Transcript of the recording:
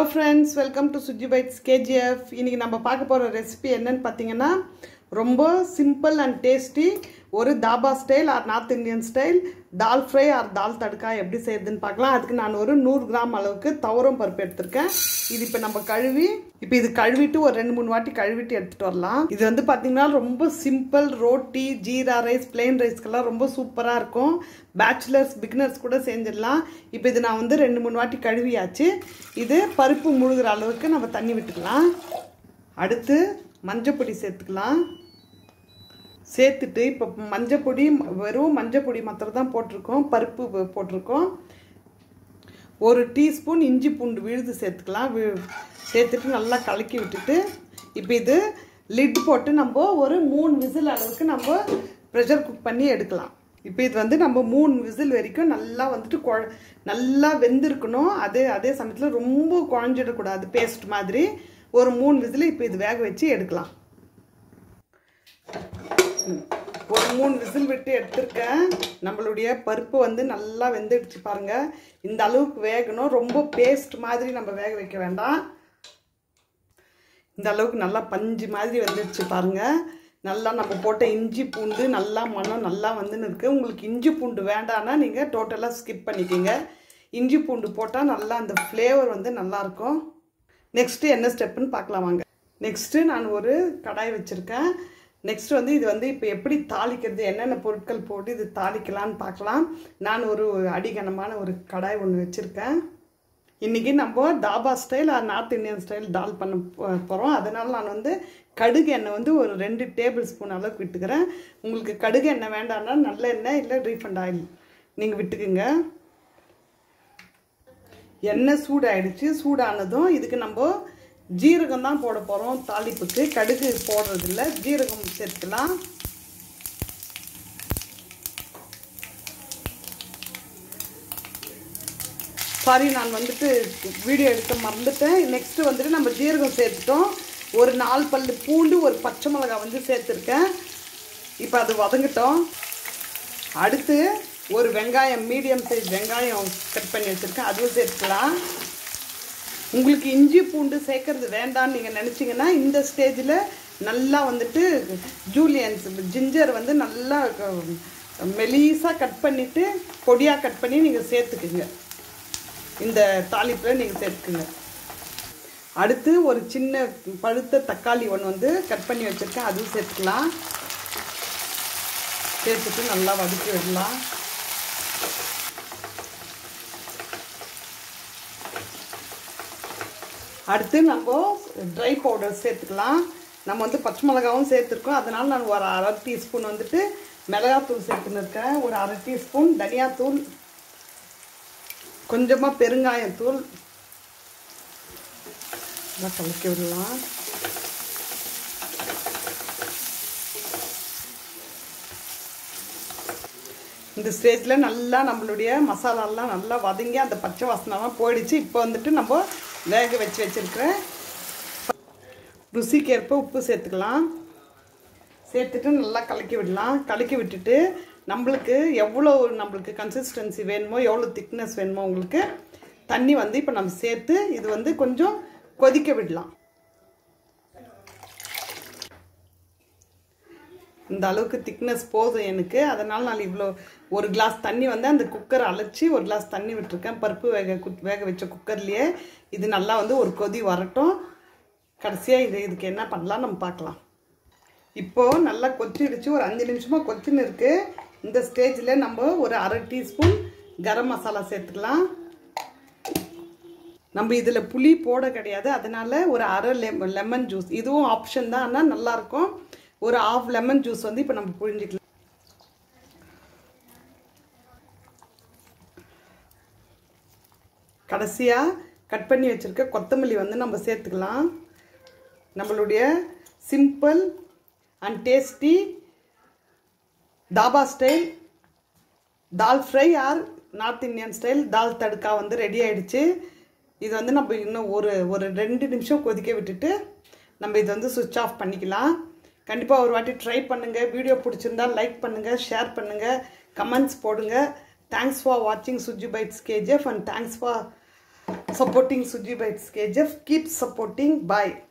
Friends welcome to Suji bites KGF இன்றைக்கி நம்ம பார்க்க போகிற ரெசிபி என்னன்னு பார்த்தீங்கன்னா ரொம்ப சிம்பிள் அண்ட் டேஸ்டி ஒரு dhaba style or North Indian style dal fry or dal tadka எப்படி செய்யுதுன்னு பார்க்கலாம் அதுக்கு நான் ஒரு நூறு கிராம் அளவுக்கு துவரம் பருப்பு எடுத்திருக்கேன் இது இப்போ நம்ம கழுவி இப்போ இது கழுவிட்டு ஒரு ரெண்டு மூணு வாட்டி கழுவிட்டு எடுத்துகிட்டு வரலாம் இது வந்து பார்த்தீங்கன்னா ரொம்ப simple roti jeera rice plain ரைஸ்க்கெல்லாம் ரொம்ப சூப்பராக இருக்கும் பேச்சுலர்ஸ் பிகினர்ஸ் கூட செஞ்சிடலாம் இப்போ இது நான் வந்து ரெண்டு மூணு வாட்டி கழுவியாச்சு இது பருப்பு முழுகிற அளவுக்கு நம்ம தண்ணி விட்டுக்கலாம் அடுத்து மஞ்சப்பொடி சேர்த்துக்கலாம் சேர்த்துட்டு இப்போ மஞ்சப்பொடி வெறும் மஞ்சப்பொடி மாத்திரம் தான் போட்டிருக்கோம் பருப்பு போட்டிருக்கோம் ஒரு டீஸ்பூன் இஞ்சி பூண்டு விழுது சேர்த்துக்கலாம் வி சேர்த்துட்டு நல்லா கலக்கி விட்டுட்டு இப்போ இது லிட் போட்டு நம்ம ஒரு மூணு விசில் அளவுக்கு நம்ம ப்ரெஷர் குக் பண்ணி எடுக்கலாம் இப்போ இது வந்து நம்ம மூணு விசில் வரைக்கும் நல்லா வந்துட்டு குழ நல்லா வெந்திருக்கணும் அதே அதே சமயத்தில் ரொம்ப குழஞ்சிடக்கூடாது பேஸ்ட் மாதிரி ஒரு மூணு விசில் இப்போ இது வேக வச்சு எடுக்கலாம் ஒரு மூணு விசில் விட்டு எடுத்திருக்கேன் நம்மளுடைய பருப்பு வந்து நல்லா வெந்துடுச்சு பாருங்கள் இந்த அளவுக்கு வேகணும் ரொம்ப பேஸ்ட் மாதிரி நம்ம வேக வைக்க வேண்டாம் இந்த அளவுக்கு நல்லா பஞ்சு மாதிரி வந்துடுச்சு பாருங்கள் நல்லா நம்ம போட்ட இஞ்சி பூண்டு நல்லா மனம் நல்லா வந்துன்னு இருக்குது உங்களுக்கு இஞ்சி பூண்டு வேண்டான்னா நீங்கள் டோட்டலாக ஸ்கிப் பண்ணிக்கோங்க இஞ்சி பூண்டு போட்டால் நல்லா அந்த ஃப்ளேவர் வந்து நல்லாயிருக்கும் நெக்ஸ்ட்டு என்ன ஸ்டெப்புன்னு பார்க்கலாம் வாங்க நெக்ஸ்ட்டு நான் ஒரு கடாய் வச்சுருக்கேன் நெக்ஸ்ட் வந்து இது வந்து இப்போ எப்படி தாளிக்கிறது என்னென்ன பொருட்கள் போட்டு இது தாளிக்கலான்னு பார்க்கலாம் நான் ஒரு அடிகனமான ஒரு கடாய் ஒன்று வச்சுருக்கேன் இன்றைக்கி நம்ம dhaba style North Indian style dal பண்ண போகிறோம் அதனால் நான் வந்து கடுகு எண்ணெய் வந்து ஒரு ரெண்டு டேபிள் ஸ்பூன் அளவுக்கு விட்டுக்கிறேன் உங்களுக்கு கடுகு எண்ணெய் வேண்டாம்னா நல்ல எண்ணெய் இல்லை ரீஃபண்ட் ஆயில் நீங்கள் விட்டுக்குங்க எண்ணெய் சூடாயிடுச்சு சூடானதும் இதுக்கு நம்ம ஜீரகம் தான் போட போகிறோம் தாளிப்புக்கு கடுகு போடுறதில்ல ஜீரகம் சேர்த்துக்கலாம் சாரி நான் வந்துட்டு வீடியோ எடுக்க மறந்துட்டேன் நெக்ஸ்ட்டு வந்துட்டு நம்ம ஜீரகம் சேர்த்துட்டோம் ஒரு நாலு பல்லு பூண்டு ஒரு பச்சை மிளகாய் வந்து சேர்த்துருக்கேன் இப்போ அது வதங்கட்டும் அடுத்து ஒரு வெங்காயம் மீடியம் சைஸ் வெங்காயம் கட் பண்ணி வச்சுருக்கேன் அதுவும் சேர்த்துக்கலாம் உங்களுக்கு இஞ்சி பூண்டு சேர்க்கறது வேண்டாம்னு நீங்கள் நினச்சிங்கன்னா இந்த ஸ்டேஜில் நல்லா வந்துட்டு ஜூலியன்ஸ் ஜிஞ்சர் வந்து நல்லா மெலீஸாக கட் பண்ணிவிட்டு பொடியாக கட் பண்ணி நீங்கள் சேர்த்துக்குங்க இந்த தாளிப்பில் நீங்கள் சேர்த்துக்குங்க அடுத்து ஒரு சின்ன பழுத்த தக்காளி ஒன்று வந்து கட் பண்ணி வச்சுருக்கேன் அதுவும் சேர்த்துக்கலாம் சேர்த்துட்டு நல்லா வதக்கி விடலாம் அடுத்து நம்ம ட்ரை பவுடர் சேர்த்துக்கலாம் நம்ம வந்து பச்சை மிளகாவும் சேர்த்துருக்கோம் அதனால் நான் ஒரு அரை டீஸ்பூன் வந்துட்டு மிளகாத்தூள் சேர்த்துன்னு இருக்கேன் ஒரு அரை டீஸ்பூன் தனியாத்தூள் கொஞ்சமாக பெருங்காயத்தூள் நல்லா கலக்கி விடலாம் இந்த ஸ்டேஜில் நல்லா நம்மளுடைய மசாலாலாம் நல்லா வதங்கி அந்த பச்சை வாசனெல்லாம் போயிடுச்சு இப்போ வந்துட்டு நம்ம வேக வச்சு வச்சுருக்கிற ருசிக்கேற்ப உப்பு சேர்த்துக்கலாம் சேர்த்துட்டு நல்லா கலக்கி விடலாம் கலக்கி விட்டுட்டு நம்மளுக்கு எவ்வளோ நம்மளுக்கு கன்சிஸ்டன்சி வேணுமோ எவ்வளோ திக்னஸ் வேணுமோ உங்களுக்கு தண்ணி வந்து இப்போ நம்ம சேர்த்து இது வந்து கொஞ்சம் கொதிக்க விடலாம் இந்த அளவுக்கு திக்னஸ் போதும் எனக்கு அதனால் நான் இவ்வளோ ஒரு கிளாஸ் தண்ணி வந்து அந்த குக்கரை அழைச்சி ஒரு கிளாஸ் தண்ணி விட்டுருக்கேன் பருப்பு வேக வேக வச்ச குக்கர்லேயே இது நல்லா வந்து ஒரு கொதி வரட்டும் கடைசியாக இது இதுக்கு என்ன பண்ணலாம் நம்ம பார்க்கலாம் இப்போது நல்லா கொச்சிடுச்சு ஒரு அஞ்சு நிமிஷமாக கொச்சின்னு இருக்குது இந்த ஸ்டேஜில் நம்ம ஒரு அரை டீஸ்பூன் கரம் மசாலா சேர்த்துக்கலாம் நம்ம இதில் புளி போட கிடையாது அதனால் ஒரு அரை லெமன் லெமன் ஜூஸ் இதுவும் ஆப்ஷன் தான் ஆனால் நல்லாயிருக்கும் ஒரு ஆஃப் லெமன் ஜூஸ் வந்து இப்போ நம்ம புழிஞ்சிக்கலாம் கடைசியாக கட் பண்ணி வச்சுருக்க கொத்தமல்லி வந்து நம்ம சேர்த்துக்கலாம் நம்மளுடைய simple and tasty dhaba style dal fry or North Indian style dal tadka வந்து ரெடி ஆகிடுச்சு இது வந்து நம்ம இன்னும் ஒரு ஒரு ரெண்டு நிமிஷம் கொதிக்க விட்டுட்டு நம்ம இதை வந்து சுவிட்ச் ஆஃப் பண்ணிக்கலாம் கண்டிப்பாக ஒரு வாட்டி ட்ரை பண்ணுங்கள் வீடியோ பிடிச்சிருந்தா லைக் பண்ணுங்கள் ஷேர் பண்ணுங்கள் கமெண்ட்ஸ் போடுங்க தேங்க்ஸ் ஃபார் வாட்சிங் Suji bites KGF and thanks for supporting Suji Bites KGF. Keep supporting. Bye.